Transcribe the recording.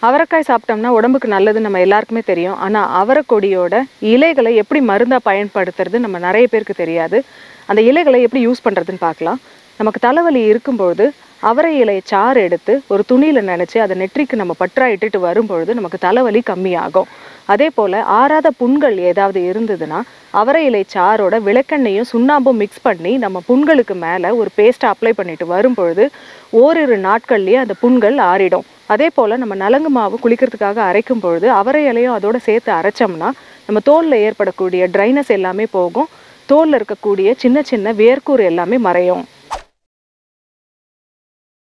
அவரைக்காய் சாப்பிட்டோம்னா உடம்புக்கு நல்லது நம்ம எல்லாருக்குமே தெரியும் ஆனால் அவரைக்கொடியோட இலைகளை எப்படி மருந்தாக பயன்படுத்துறது நம்ம நிறைய பேருக்கு தெரியாது அந்த இலைகளை எப்படி யூஸ் பண்ணுறதுன்னு பார்க்கலாம் நமக்கு தலைவலி இருக்கும்பொழுது அவரை இலை சாறு எடுத்து ஒரு துணியில் நினச்சி அதை நெற்றிக்கு நம்ம பற்றா இட்டுட்டு வரும்பொழுது நமக்கு தலைவலி கம்மியாகும் அதே போல் ஆறாத புண்கள் ஏதாவது இருந்ததுன்னா அவரை இலை சாரோட விளக்கெண்ணையும் சுண்ணாம்பும் மிக்ஸ் பண்ணி நம்ம புண்களுக்கு மேலே ஒரு பேஸ்ட்டை அப்ளை பண்ணிட்டு வரும்பொழுது ஓரிரு நாட்கள்லேயே அந்த புண்கள் ஆறிடும் அதே போல் நம்ம நலங்கு மாவு குளிக்கிறதுக்காக அரைக்கும் பொழுது அவரை இலையும் அதோட சேர்த்து அரைச்சோம்னா நம்ம தோலில் ஏற்படக்கூடிய ட்ரைனஸ் எல்லாமே போகும் தோலில் இருக்கக்கூடிய சின்ன சின்ன வேர்க்கூறு எல்லாமே மறையும்